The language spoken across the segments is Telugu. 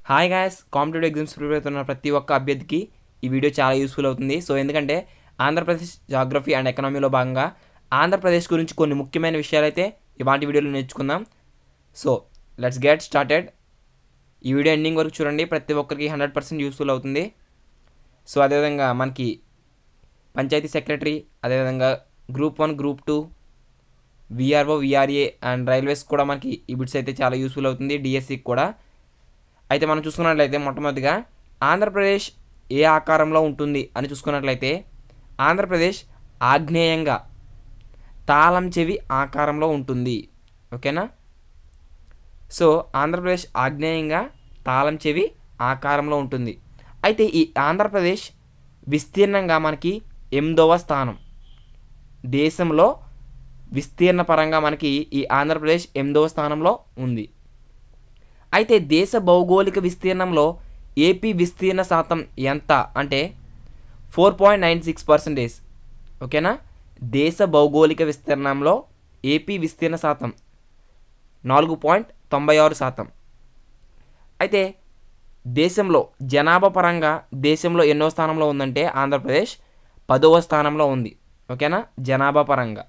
hi guys competitive exams prepare అవుతున్న ప్రతి ఒక్క అభ్యర్థికి ఈ వీడియో చాలా యూస్ఫుల్ అవుతుంది సో ఎందుకంటే ఆంధ్రప్రదేశ్ జాగ్రఫీ అండ్ ఎకనామీలో భాగంగా ఆంధ్రప్రదేశ్ గురించి కొన్ని ముఖ్యమైన విషయాలు అయితే ఇవాటి వీడియోలో నేర్చుకుందాం సో లెట్స్ గెట్ స్టార్టెడ్ ఈ వీడియో ఎండింగ్ వరకు చూడండి ప్రతి ఒక్కరికి హండ్రెడ్ పర్సెంట్ యూస్ఫుల్ అవుతుంది సో అదేవిధంగా మనకి పంచాయతీ సెక్రటరీ అదేవిధంగా group one group two VRO VRA and railways కూడా మనకి ఈ బిట్స్ అయితే చాలా యూస్ఫుల్ అవుతుంది డిఎస్సికి కూడా అయితే మనం చూసుకున్నట్లయితే మొట్టమొదటిగా ఆంధ్రప్రదేశ్ ఏ ఆకారంలో ఉంటుంది అని చూసుకున్నట్లయితే ఆంధ్రప్రదేశ్ ఆగ్నేయంగా తాళం చెవి ఆకారంలో ఉంటుంది ఓకేనా సో ఆంధ్రప్రదేశ్ ఆగ్నేయంగా తాళం చెవి ఆకారంలో ఉంటుంది అయితే ఈ ఆంధ్రప్రదేశ్ విస్తీర్ణంగా మనకి ఎనిమిదవ స్థానం దేశంలో విస్తీర్ణ పరంగా మనకి ఈ ఆంధ్రప్రదేశ్ ఎనిమిదవ స్థానంలో ఉంది అయితే దేశ భౌగోళిక విస్తీర్ణంలో ఏపీ విస్తీర్ణ శాతం ఎంత అంటే four point nine six percentage ఓకేనా దేశ భౌగోళిక విస్తీర్ణంలో ఏపీ విస్తీర్ణ శాతం నాలుగు పాయింట్ తొంభై ఆరు శాతం అయితే దేశంలో జనాభా పరంగా దేశంలో ఎన్నో స్థానంలో ఉందంటే ఆంధ్రప్రదేశ్ పదవ స్థానంలో ఉంది ఓకేనా జనాభా పరంగా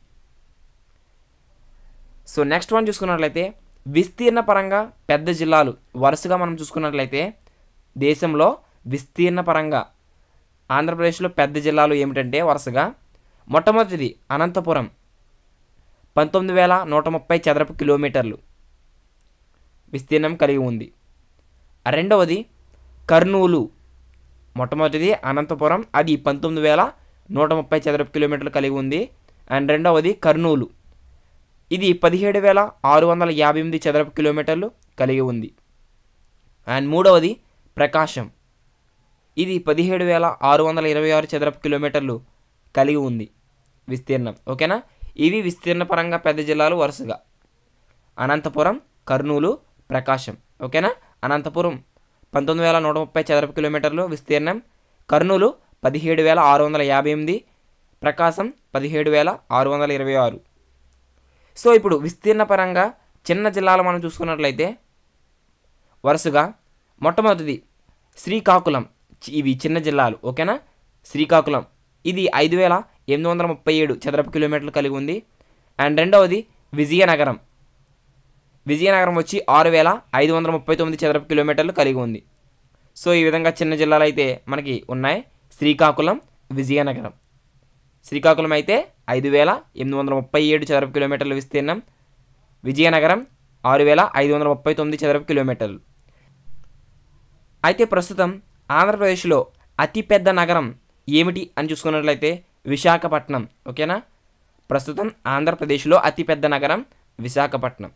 సో నెక్స్ట్ వన్ చూసుకున్నట్లయితే విస్తీర్ణ పరంగా పెద్ద జిల్లాలు వరుసగా మనం చూసుకున్నట్లయితే దేశంలో విస్తీర్ణ పరంగా ఆంధ్రప్రదేశ్లో పెద్ద జిల్లాలు ఏమిటంటే వరుసగా మొట్టమొదటిది అనంతపురం పంతొమ్మిది వేల నూట ముప్పై చదరపు కిలోమీటర్లు విస్తీర్ణం కలిగి ఉంది రెండవది కర్నూలు మొట్టమొదటిది అనంతపురం అది పంతొమ్మిది వేల నూట ముప్పై చదరపు కిలోమీటర్లు కలిగి ఉంది అండ్ రెండవది కర్నూలు ఇది పదిహేడు వేల ఆరు వందల యాభై ఎనిమిది చదరపు కిలోమీటర్లు కలిగి ఉంది అండ్ మూడవది ప్రకాశం ఇది పదిహేడు వేల ఆరు వందల ఇరవై ఆరు చదరపు కిలోమీటర్లు కలిగి ఉంది విస్తీర్ణం ఓకేనా ఇవి విస్తీర్ణ పరంగా పెద్ద జిల్లాలు వరుసగా అనంతపురం కర్నూలు ప్రకాశం ఓకేనా అనంతపురం పంతొమ్మిది వేల నూట ముప్పై చదరపు కిలోమీటర్లు విస్తీర్ణం కర్నూలు పదిహేడు వేల ఆరు వందల యాభై ఎనిమిది ప్రకాశం పదిహేడు వేల ఆరు వందల ఇరవై ఆరు సో ఇప్పుడు విస్తీర్ణ పరంగా చిన్న జిల్లాలు మనం చూసుకున్నట్లయితే వరుసగా మొట్టమొదటిది శ్రీకాకుళం చి- ఇవి చిన్న జిల్లాలు ఓకేనా శ్రీకాకుళం ఇది ఐదు వేల ఎనిమిది వందల ముప్పై ఏడు చదరపు కిలోమీటర్లు కలిగి ఉంది అండ్ రెండవది విజయనగరం విజయనగరం వచ్చి ఆరు వేల ఐదు వందల ముప్పై తొమ్మిది చదరపు కిలోమీటర్లు కలిగి ఉంది సో ఈ విధంగా చిన్న జిల్లాలు అయితే మనకి ఉన్నాయి శ్రీకాకుళం విజయనగరం శ్రీకాకుళం అయితే ఐదు వేల ఎనిమిది వందల ముప్పై ఏడు చదరపు కిలోమీటర్ల విస్తీర్ణం విజయనగరం ఆరు వేల ఐదు వందల ముప్పై తొమ్మిది చదరపు కిలోమీటర్లు అయితే ప్రస్తుతం ఆంధ్రప్రదేశ్లో అతిపెద్ద నగరం ఏమిటి అని చూసుకున్నట్లయితే విశాఖపట్నం ఓకేనా ప్రస్తుతం ఆంధ్రప్రదేశ్లో అతిపెద్ద నగరం విశాఖపట్నం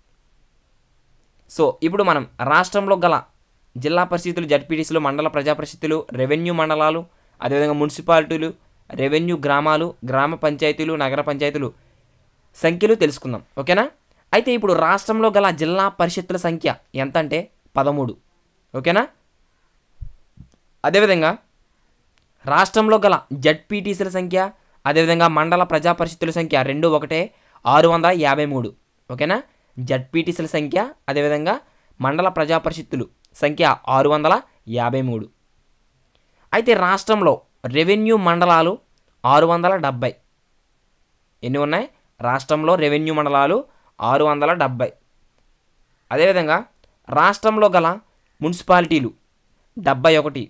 సో ఇప్పుడు మనం రాష్ట్రంలో గల జిల్లా పరిషత్తులు జడ్పీటీసీలు మండల ప్రజా పరిషత్తులు రెవెన్యూ మండలాలు అదేవిధంగా మున్సిపాలిటీలు రెవెన్యూ గ్రామాలు గ్రామ పంచాయతీలు నగర పంచాయతీలు సంఖ్యలు తెలుసుకుందాం ఓకేనా అయితే ఇప్పుడు రాష్ట్రంలో గల జిల్లా పరిషత్తుల సంఖ్య ఎంత అంటే పదమూడు ఓకేనా అదేవిధంగా రాష్ట్రంలో గల జడ్పీటీసీల సంఖ్య అదేవిధంగా మండల ప్రజా పరిషత్తుల సంఖ్య రెండు ఒకటే ఆరు వందల యాభై మూడు ఓకేనా జడ్పీటీసీల సంఖ్య అదేవిధంగా మండల ప్రజా పరిషత్తులు సంఖ్య ఆరు వందల యాభై మూడు అయితే రాష్ట్రంలో రెవెన్యూ మండలాలు ఆరు వందల డెబ్బై ఎన్ని ఉన్నాయి రాష్ట్రంలో రెవెన్యూ మండలాలు ఆరు వందల డెబ్బై అదేవిధంగా రాష్ట్రంలో గల మున్సిపాలిటీలు డెబ్బై ఒకటి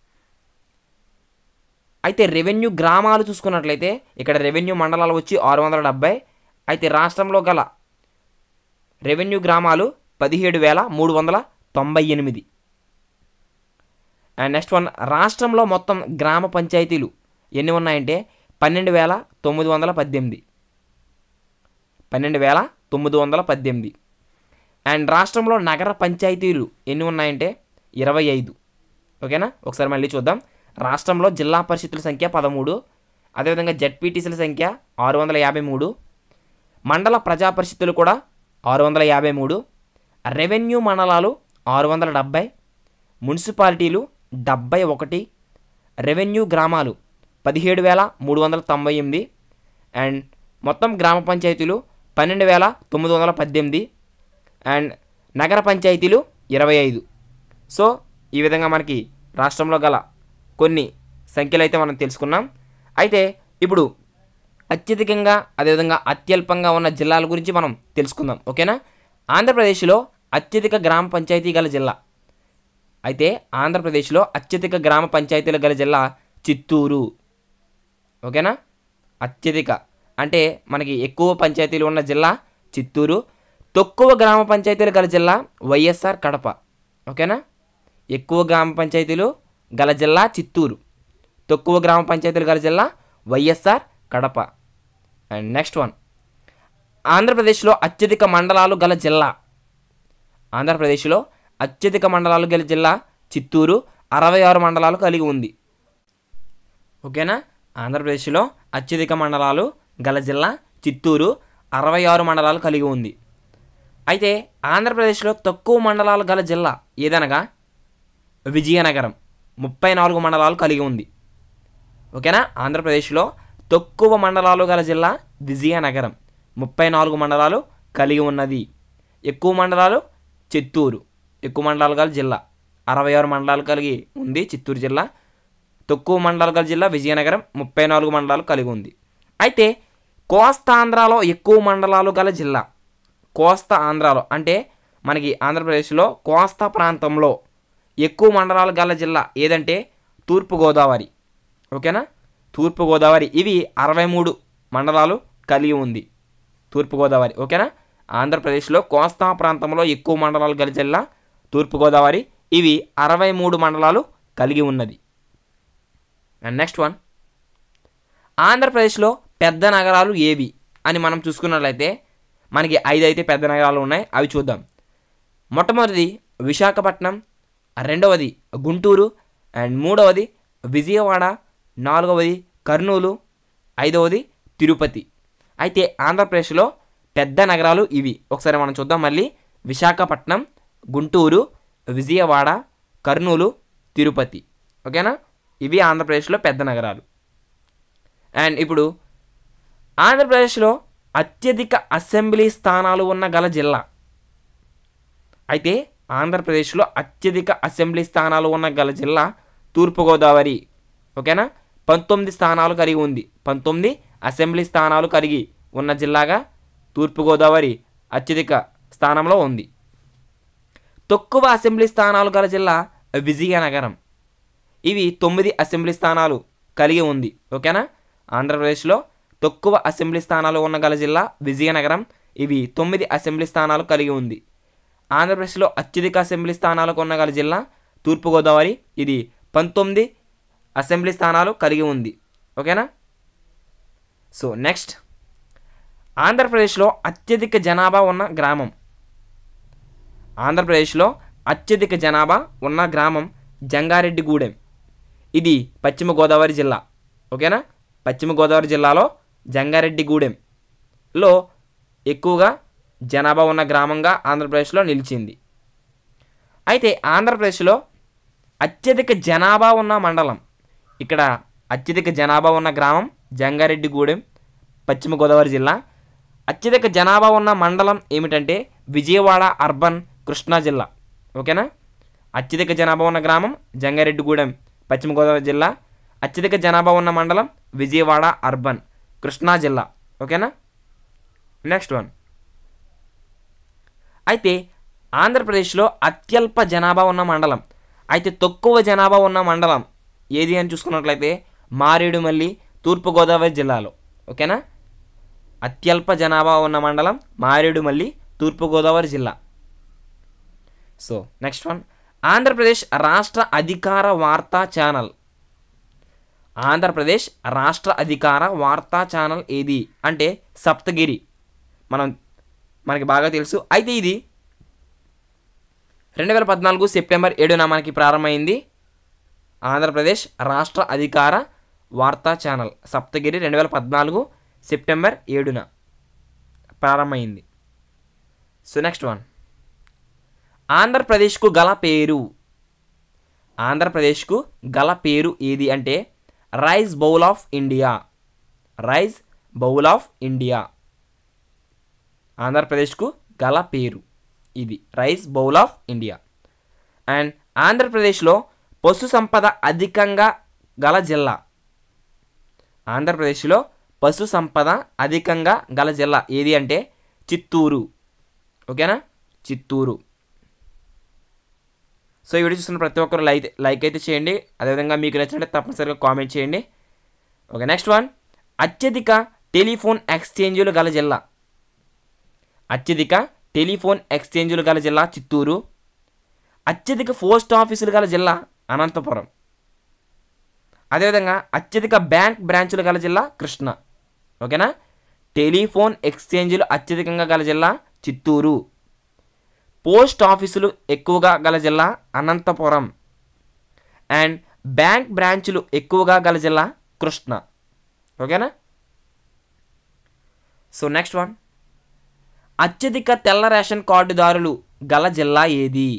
అయితే రెవెన్యూ గ్రామాలు చూసుకున్నట్లయితే ఇక్కడ రెవెన్యూ మండలాలు వచ్చి ఆరు వందల డెబ్బై అయితే రాష్ట్రంలో గల రెవెన్యూ గ్రామాలు పదిహేడు వేల మూడు వందల తొంభై ఎనిమిది అండ్ నెక్స్ట్ వన్ రాష్ట్రంలో మొత్తం గ్రామ పంచాయతీలు ఎన్ని ఉన్నాయంటే పన్నెండు వేల తొమ్మిది వందల పద్దెనిమిది పన్నెండు వేల తొమ్మిది వందల పద్దెనిమిది అండ్ రాష్ట్రంలో నగర పంచాయతీలు ఎన్ని ఉన్నాయంటే ఇరవై ఐదు ఓకేనా ఒకసారి మళ్ళీ చూద్దాం రాష్ట్రంలో జిల్లా పరిషత్తుల సంఖ్య పదమూడు అదేవిధంగా జడ్పీటీసీల సంఖ్య ఆరు వందల యాభై మూడు మండల ప్రజా పరిషత్తులు కూడా ఆరు వందల యాభై మూడు రెవెన్యూ మండలాలు ఆరు వందల డెబ్బై మున్సిపాలిటీలు డెబ్బై ఒకటి రెవెన్యూ గ్రామాలు పదిహేడు వేల మూడు వందల తొంభై ఎనిమిది అండ్ మొత్తం గ్రామ పంచాయతీలు పన్నెండు వేల తొమ్మిది వందల పద్దెనిమిది అండ్ నగర పంచాయతీలు ఇరవై ఐదు సో ఈ విధంగా మనకి రాష్ట్రంలో గల కొన్ని సంఖ్యలు అయితే మనం తెలుసుకున్నాం అయితే ఇప్పుడు అత్యధికంగా అదేవిధంగా అత్యల్పంగా ఉన్న జిల్లాల గురించి మనం తెలుసుకుందాం ఓకేనా ఆంధ్రప్రదేశ్లో అత్యధిక గ్రామ పంచాయతీ గల జిల్లా అయితే ఆంధ్రప్రదేశ్లో అత్యధిక గ్రామ పంచాయతీలు గల జిల్లా చిత్తూరు ఓకేనా అత్యధిక అంటే మనకి ఎక్కువ పంచాయతీలు ఉన్న జిల్లా చిత్తూరు తక్కువ గ్రామ పంచాయతీలు గల జిల్లా వైఎస్ఆర్ కడప ఓకేనా ఎక్కువ గ్రామ పంచాయతీలు గల జిల్లా చిత్తూరు తక్కువ గ్రామ పంచాయతీలు గల జిల్లా YSR Kadapa and next one ఆంధ్రప్రదేశ్లో అత్యధిక మండలాలు గల జిల్లా ఆంధ్రప్రదేశ్లో అత్యధిక మండలాలు గల జిల్లా చిత్తూరు అరవై ఆరు మండలాలు కలిగి ఉంది ఓకేనా ఆంధ్రప్రదేశ్లో అత్యధిక మండలాలు గల జిల్లా చిత్తూరు అరవై ఆరు మండలాలు కలిగి ఉంది అయితే ఆంధ్రప్రదేశ్లో తక్కువ మండలాలు గల జిల్లా ఏదనగా విజయనగరం ముప్పై నాలుగు మండలాలు కలిగి ఉంది ఓకేనా ఆంధ్రప్రదేశ్లో తక్కువ మండలాలు గల జిల్లా విజయనగరం ముప్పై నాలుగు మండలాలు కలిగి ఉన్నది ఎక్కువ మండలాలు చిత్తూరు ఎక్కువ మండలాలు గల జిల్లా అరవై ఆరు మండలాలు కలిగి ఉంది చిత్తూరు జిల్లా తక్కువ మండలాలు గల జిల్లా విజయనగరం ముప్పై నాలుగు మండలాలు కలిగి ఉంది అయితే కోస్తాంధ్రాలో ఎక్కువ మండలాలు గల జిల్లా కోస్తా ఆంధ్రాలో అంటే మనకి ఆంధ్రప్రదేశ్లో కోస్తా ప్రాంతంలో ఎక్కువ మండలాలు గల జిల్లా ఏదంటే తూర్పుగోదావరి ఓకేనా తూర్పుగోదావరి ఇవి అరవై మూడు మండలాలు కలిగి ఉంది తూర్పుగోదావరి ఓకేనా ఆంధ్రప్రదేశ్లో కోస్తా ప్రాంతంలో ఎక్కువ మండలాలు గల జిల్లా తూర్పుగోదావరి ఇవి అరవై మూడు మండలాలు కలిగి ఉన్నది అండ్ నెక్స్ట్ వన్ ఆంధ్రప్రదేశ్లో పెద్ద నగరాలు ఏవి అని మనం చూసుకున్నట్లయితే మనకి ఐదు అయితే పెద్ద నగరాలు ఉన్నాయి అవి చూద్దాం మొట్టమొదటిది విశాఖపట్నం రెండవది గుంటూరు అండ్ మూడవది విజయవాడ నాలుగవది కర్నూలు ఐదవది తిరుపతి అయితే ఆంధ్రప్రదేశ్లో పెద్ద నగరాలు ఇవి ఒకసారి మనం చూద్దాం మళ్ళీ విశాఖపట్నం గుంటూరు విజయవాడ కర్నూలు తిరుపతి ఓకేనా ఇవి ఆంధ్రప్రదేశ్లో పెద్ద నగరాలు అండ్ ఇప్పుడు ఆంధ్రప్రదేశ్లో అత్యధిక అసెంబ్లీ స్థానాలు ఉన్న గల జిల్లా అయితే ఆంధ్రప్రదేశ్లో అత్యధిక అసెంబ్లీ స్థానాలు ఉన్న గల జిల్లా తూర్పుగోదావరి ఓకేనా పంతొమ్మిది స్థానాలు కలిగి ఉంది పంతొమ్మిది అసెంబ్లీ స్థానాలు కలిగి ఉన్న జిల్లాగా తూర్పుగోదావరి అత్యధిక స్థానంలో ఉంది తక్కువ అసెంబ్లీ స్థానాలు గల జిల్లా విజయనగరం ఇవి తొమ్మిది అసెంబ్లీ స్థానాలు కలిగి ఉంది ఓకేనా ఆంధ్రప్రదేశ్లో తక్కువ అసెంబ్లీ స్థానాలు ఉన్న గల జిల్లా విజయనగరం ఇవి తొమ్మిది అసెంబ్లీ స్థానాలు కలిగి ఉంది ఆంధ్రప్రదేశ్లో అత్యధిక అసెంబ్లీ స్థానాలకు ఉన్న గల జిల్లా తూర్పుగోదావరి ఇది పంతొమ్మిది అసెంబ్లీ స్థానాలు కలిగి ఉంది ఓకేనా సో నెక్స్ట్ ఆంధ్రప్రదేశ్లో అత్యధిక జనాభా ఉన్న గ్రామం ఆంధ్రప్రదేశ్లో అత్యధిక జనాభా ఉన్న గ్రామం జంగారెడ్డిగూడెం ఇది పశ్చిమ గోదావరి జిల్లా ఓకేనా పశ్చిమ గోదావరి జిల్లాలో జంగారెడ్డిగూడెంలో ఎక్కువగా జనాభా ఉన్న గ్రామంగా ఆంధ్రప్రదేశ్లో నిలిచింది అయితే ఆంధ్రప్రదేశ్లో అత్యధిక జనాభా ఉన్న మండలం ఇక్కడ అత్యధిక జనాభా ఉన్న గ్రామం జంగారెడ్డిగూడెం పశ్చిమ గోదావరి జిల్లా అత్యధిక జనాభా ఉన్న మండలం ఏమిటంటే విజయవాడ అర్బన్ కృష్ణా జిల్లా ఓకేనా అత్యధిక జనాభా ఉన్న గ్రామం జంగారెడ్డిగూడెం పశ్చిమ గోదావరి జిల్లా అత్యధిక జనాభా ఉన్న మండలం విజయవాడ అర్బన్ కృష్ణా జిల్లా ఓకేనా నెక్స్ట్ వన్ అయితే ఆంధ్రప్రదేశ్లో అత్యల్ప జనాభా ఉన్న మండలం అయితే తక్కువ జనాభా ఉన్న మండలం ఏది అని చూసుకున్నట్లయితే మారేడుమల్లి తూర్పుగోదావరి జిల్లాలో ఓకేనా అత్యల్ప జనాభా ఉన్న మండలం మారేడుమల్లి తూర్పుగోదావరి జిల్లా సో నెక్స్ట్ వన్ ఆంధ్రప్రదేశ్ రాష్ట్ర అధికార వార్తా ఛానల్ ఆంధ్రప్రదేశ్ రాష్ట్ర అధికార వార్తా ఛానల్ ఏది అంటే సప్తగిరి మనం మనకి బాగా తెలుసు అయితే ఇది రెండు వేల పద్నాలుగు సెప్టెంబర్ ఏడున మనకి ప్రారంభమైంది ఆంధ్రప్రదేశ్ రాష్ట్ర అధికార వార్తా ఛానల్ సప్తగిరి రెండు వేల పద్నాలుగు సెప్టెంబర్ ఏడున ప్రారంభమైంది సో నెక్స్ట్ వన్ ఆంధ్రప్రదేశ్కు గల పేరు ఆంధ్రప్రదేశ్కు గల పేరు ఏది అంటే rice bowl of India rice bowl of India ఆంధ్రప్రదేశ్కు గల పేరు ఇది rice bowl of India and ఆంధ్రప్రదేశ్లో పశు సంపద అధికంగా గల జిల్లా ఆంధ్రప్రదేశ్లో పశు సంపద అధికంగా గల జిల్లా ఏది అంటే చిత్తూరు ఓకేనా చిత్తూరు సో ఈ వీడియో చూస్తున్న ప్రతి ఒక్కరు లైక్ లైక్ అయితే చేయండి అదేవిధంగా మీకు నచ్చినట్లయితే తప్పనిసరిగా కామెంట్ చేయండి ఓకే నెక్స్ట్ వన్ అత్యధిక టెలిఫోన్ ఎక్స్చేంజీలు గల జిల్లా అత్యధిక టెలిఫోన్ ఎక్స్చేంజీలు గల జిల్లా చిత్తూరు అత్యధిక పోస్ట్ ఆఫీసులు గల జిల్లా అనంతపురం అదేవిధంగా అత్యధిక బ్యాంక్ బ్రాంచులు గల జిల్లా కృష్ణ ఓకేనా టెలిఫోన్ ఎక్స్చేంజీలు అత్యధికంగా గల జిల్లా చిత్తూరు పోస్ట్ ఆఫీసులు ఎక్కువగా గల జిల్లా అనంతపురం అండ్ బ్యాంక్ బ్రాంచులు ఎక్కువగా గల జిల్లా కృష్ణ ఓకేనా సో నెక్స్ట్ వన్ అత్యధిక తెల్ల రేషన్ కార్డుదారులు గల జిల్లా ఏది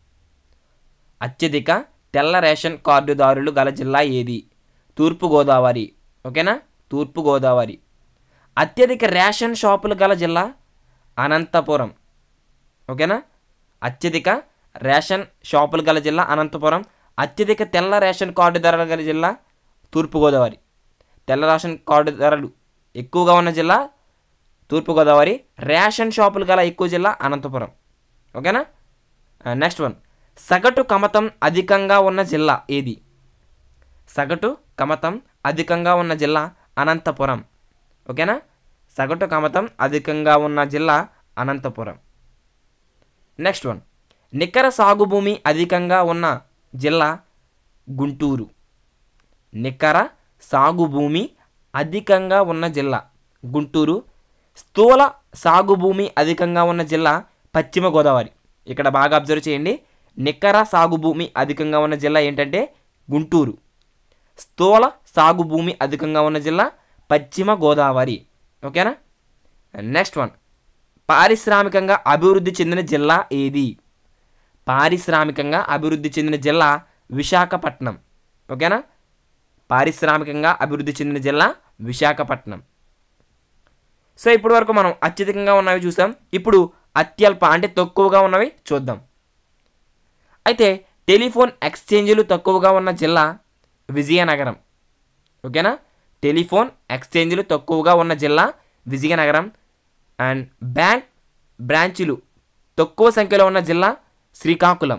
అత్యధిక తెల్ల రేషన్ కార్డుదారులు గల జిల్లా ఏది తూర్పుగోదావరి ఓకేనా తూర్పుగోదావరి అత్యధిక రేషన్ షాపులు గల జిల్లా అనంతపురం ఓకేనా అత్యధిక రేషన్ షాపులు గల జిల్లా అనంతపురం అత్యధిక తెల్ల రేషన్ కార్డు ధరలు గల జిల్లా తూర్పుగోదావరి తెల్ల రేషన్ కార్డు ధరలు ఎక్కువగా ఉన్న జిల్లా తూర్పుగోదావరి రేషన్ షాపులు గల ఎక్కువ జిల్లా అనంతపురం ఓకేనా నెక్స్ట్ వన్ సగటు కమతం అధికంగా ఉన్న జిల్లా ఏది సగటు కమతం అధికంగా ఉన్న జిల్లా అనంతపురం ఓకేనా సగటు కమతం అధికంగా ఉన్న జిల్లా అనంతపురం నెక్స్ట్ వన్ నికర సాగు భూమి అధికంగా ఉన్న జిల్లా గుంటూరు నికర సాగు భూమి అధికంగా ఉన్న జిల్లా గుంటూరు స్థూల సాగు భూమి అధికంగా ఉన్న జిల్లా పశ్చిమ గోదావరి ఇక్కడ బాగా అబ్జర్వ్ చేయండి నికర సాగు భూమి అధికంగా ఉన్న జిల్లా ఏంటంటే గుంటూరు స్థూల సాగు భూమి అధికంగా ఉన్న జిల్లా పశ్చిమ గోదావరి ఓకేనా నెక్స్ట్ వన్ పారిశ్రామికంగా అభివృద్ధి చెందిన జిల్లా ఏది పారిశ్రామికంగా అభివృద్ధి చెందిన జిల్లా విశాఖపట్నం ఓకేనా పారిశ్రామికంగా అభివృద్ధి చెందిన జిల్లా విశాఖపట్నం సో ఇప్పటి వరకు మనం అత్యధికంగా ఉన్నవి చూసాం ఇప్పుడు అత్యల్ప అంటే తక్కువగా ఉన్నవి చూద్దాం అయితే టెలిఫోన్ ఎక్స్చేంజీలు తక్కువగా ఉన్న జిల్లా విజయనగరం ఓకేనా టెలిఫోన్ ఎక్స్చేంజీలు తక్కువగా ఉన్న జిల్లా విజయనగరం అండ్ బ్యాంక్ బ్రాంచీలు తక్కువ సంఖ్యలో ఉన్న జిల్లా శ్రీకాకుళం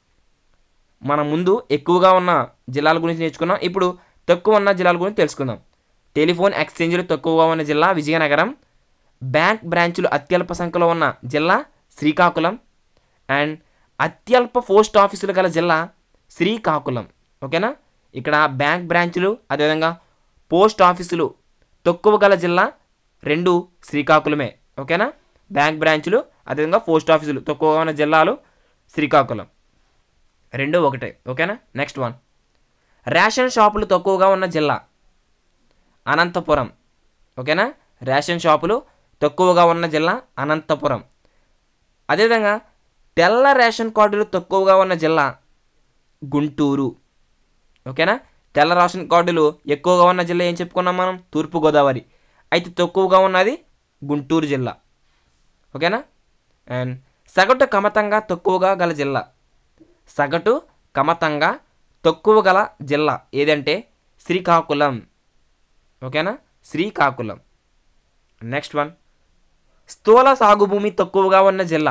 మనం ముందు ఎక్కువగా ఉన్న జిల్లాల గురించి నేర్చుకున్నాం ఇప్పుడు తక్కువ ఉన్న జిల్లాల గురించి తెలుసుకుందాం టెలిఫోన్ ఎక్స్చేంజీలు తక్కువగా ఉన్న జిల్లా విజయనగరం బ్యాంక్ బ్రాంచులు అత్యల్ప సంఖ్యలో ఉన్న జిల్లా శ్రీకాకుళం అండ్ అత్యల్ప పోస్ట్ ఆఫీసులు గల జిల్లా శ్రీకాకుళం ఓకేనా ఇక్కడ బ్యాంక్ బ్రాంచులు అదేవిధంగా పోస్ట్ ఆఫీసులు తక్కువ గల జిల్లా రెండు శ్రీకాకుళమే ఓకేనా బ్యాంక్ బ్రాంచులు అదేవిధంగా పోస్ట్ ఆఫీసులు తక్కువగా ఉన్న జిల్లాలు శ్రీకాకుళం రెండు ఒకటే ఓకేనా నెక్స్ట్ వన్ రేషన్ షాపులు తక్కువగా ఉన్న జిల్లా అనంతపురం ఓకేనా రేషన్ షాపులు తక్కువగా ఉన్న జిల్లా అనంతపురం అదేవిధంగా తెల్ల రేషన్ కార్డులు తక్కువగా ఉన్న జిల్లా గుంటూరు ఓకేనా తెల్ల రేషన్ కార్డులు ఎక్కువగా ఉన్న జిల్లా ఏం చెప్పుకున్నాం మనం తూర్పుగోదావరి అయితే తక్కువగా ఉన్నది గుంటూరు జిల్లా ఓకేనా అండ్ సగటు కమతంగా తక్కువగా గల జిల్లా సగటు కమతంగా తక్కువ గల జిల్లా ఏదంటే శ్రీకాకుళం ఓకేనా శ్రీకాకుళం నెక్స్ట్ వన్ స్థూల సాగు భూమి తక్కువగా ఉన్న జిల్లా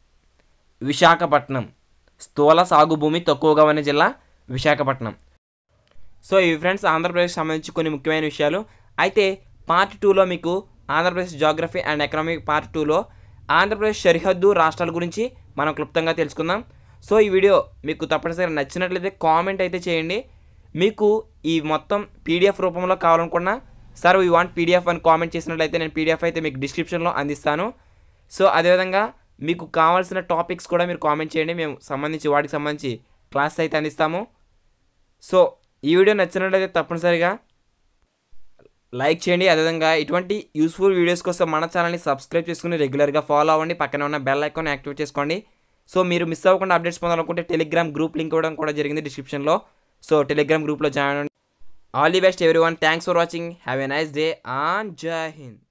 విశాఖపట్నం స్థూల సాగు భూమి తక్కువగా ఉన్న జిల్లా విశాఖపట్నం సో ఇవి ఫ్రెండ్స్ ఆంధ్రప్రదేశ్ సంబంధించి కొన్ని ముఖ్యమైన విషయాలు అయితే పార్ట్ టూలో మీకు Andhra Pradesh geography and economic part టూలో ఆంధ్రప్రదేశ్ సరిహద్దు రాష్ట్రాల గురించి మనం క్లుప్తంగా తెలుసుకుందాం సో ఈ వీడియో మీకు తప్పనిసరిగా నచ్చినట్లయితే కామెంట్ అయితే చేయండి మీకు ఈ మొత్తం పీడిఎఫ్ రూపంలో కావాలనుకున్నా సార్ వీ వాంట్ పీడిఎఫ్ అని కామెంట్ చేసినట్లయితే నేను పీడిఎఫ్ అయితే మీకు డిస్క్రిప్షన్లో అందిస్తాను సో అదేవిధంగా మీకు కావాల్సిన టాపిక్స్ కూడా మీరు కామెంట్ చేయండి మేము సంబంధించి వాటికి సంబంధించి క్లాస్ అయితే అందిస్తాము సో ఈ వీడియో నచ్చినట్లయితే తప్పనిసరిగా లైక్ చేయండి అదేవిధంగా ఇటువంటి యూస్ఫుల్ వీడియోస్ కోసం మన ఛానల్ని సబ్స్క్రైబ్ చేసుకుని రెగ్యులర్గా ఫాలో అవ్వండి పక్కన ఉన్న బెల్ ఐకాన్ యాక్టివేట్ చేసుకోండి సో మీరు మిస్ అవ్వకుండా అప్డేట్స్ పొందాలనుకుంటే టెలిగ్రామ్ గ్రూప్ లింక్ ఇవ్వడం కూడా జరిగింది డిస్క్రిప్షన్లో సో టెలిగ్రామ్ గ్రూప్లో జాయిన్ అవ్వండి all the best every one thanks for watching have a nice day on Jai Hind